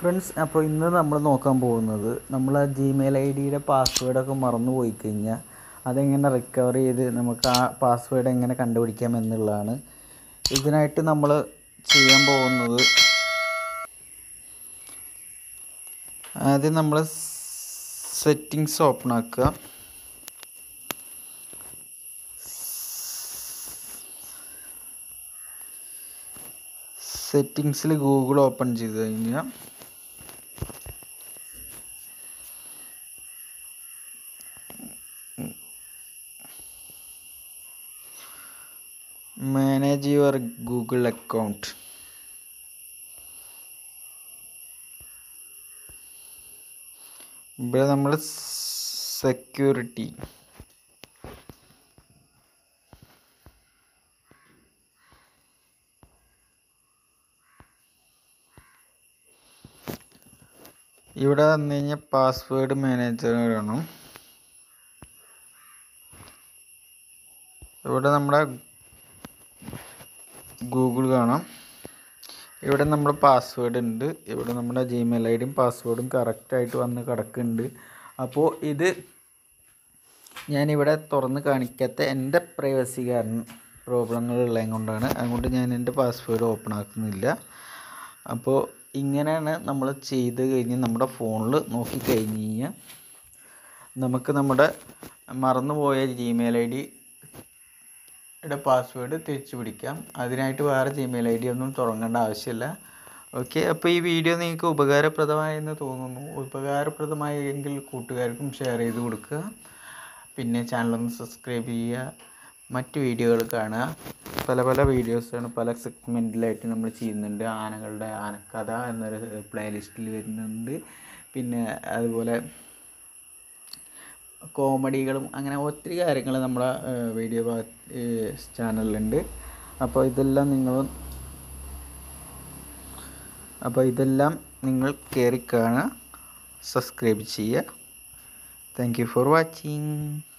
friends അപ്പോൾ ഇന്ന് നമ്മൾ നോക്കാൻ പോകുന്നത് നമ്മൾ ആ ജിമെയിൽ ഐ ഡിയുടെ പാസ്വേഡൊക്കെ മറന്നു പോയി കഴിഞ്ഞാൽ അതെങ്ങനെ റിക്കവർ ചെയ്ത് നമുക്ക് ആ പാസ്വേഡ് എങ്ങനെ കണ്ടുപിടിക്കാം എന്നുള്ളതാണ് ഇതിനായിട്ട് നമ്മൾ ചെയ്യാൻ പോകുന്നത് ആദ്യം നമ്മൾ സെറ്റിങ്സ് ഓപ്പൺ ആക്കുക സെറ്റിങ്സിൽ ഗൂഗിൾ ഓപ്പൺ ചെയ്ത് കഴിഞ്ഞാൽ മാനേജ് യുവർ ഗൂഗിൾ അക്കൗണ്ട് ഇവിടെ നമ്മൾ സെക്യൂരിറ്റി ഇവിടെ വന്നു കഴിഞ്ഞാൽ പാസ്വേഡ് മാനേജർ വേണം ഇവിടെ നമ്മുടെ ഗൂഗിൾ കാണാം ഇവിടെ നമ്മുടെ പാസ്വേഡ് ഉണ്ട് ഇവിടെ നമ്മുടെ ജിമെയിൽ ഐ ഡിയും പാസ്വേഡും കറക്റ്റായിട്ട് വന്ന് കിടക്കുന്നുണ്ട് അപ്പോൾ ഇത് ഞാനിവിടെ തുറന്ന് കാണിക്കാത്ത എൻ്റെ പ്രൈവസി കാരണം പ്രോബ്ലങ്ങൾ ഉള്ളത് കൊണ്ടാണ് അതുകൊണ്ട് ഞാൻ എൻ്റെ പാസ്വേഡ് ഓപ്പൺ ആക്കുന്നില്ല അപ്പോൾ ഇങ്ങനെയാണ് നമ്മൾ ചെയ്ത് കഴിഞ്ഞ് നമ്മുടെ ഫോണിൽ നോക്കി കഴിഞ്ഞ് കഴിഞ്ഞാൽ നമുക്ക് നമ്മുടെ മറന്നുപോയ ജിമെയിൽ ഐ ഡിയുടെ പാസ്വേഡ് തിരിച്ചു പിടിക്കാം അതിനായിട്ട് വേറെ ജിമെയിൽ ഐ ഡി ഒന്നും തുടങ്ങേണ്ട ആവശ്യമില്ല ഓക്കെ അപ്പോൾ ഈ വീഡിയോ നിങ്ങൾക്ക് ഉപകാരപ്രദമായെന്ന് തോന്നുന്നു ഉപകാരപ്രദമായെങ്കിൽ കൂട്ടുകാർക്കും ഷെയർ ചെയ്ത് കൊടുക്കുക പിന്നെ ചാനലൊന്ന് സബ്സ്ക്രൈബ് ചെയ്യുക മറ്റ് വീഡിയോകൾ കാണുക പല പല വീഡിയോസാണ് പല സെഗ്മെൻറ്റിലായിട്ട് നമ്മൾ ചെയ്യുന്നുണ്ട് ആനകളുടെ ആനക്കഥ എന്നൊരു പ്ലേലിസ്റ്റിൽ വരുന്നുണ്ട് പിന്നെ അതുപോലെ കോമഡികളും അങ്ങനെ ഒത്തിരി കാര്യങ്ങൾ നമ്മുടെ വീഡിയോ ചാനലിലുണ്ട് അപ്പോൾ ഇതെല്ലാം നിങ്ങൾ അപ്പോൾ ഇതെല്ലാം നിങ്ങൾ കയറി കാണുക സബ്സ്ക്രൈബ് ചെയ്യുക താങ്ക് യു ഫോർ വാച്ചിങ്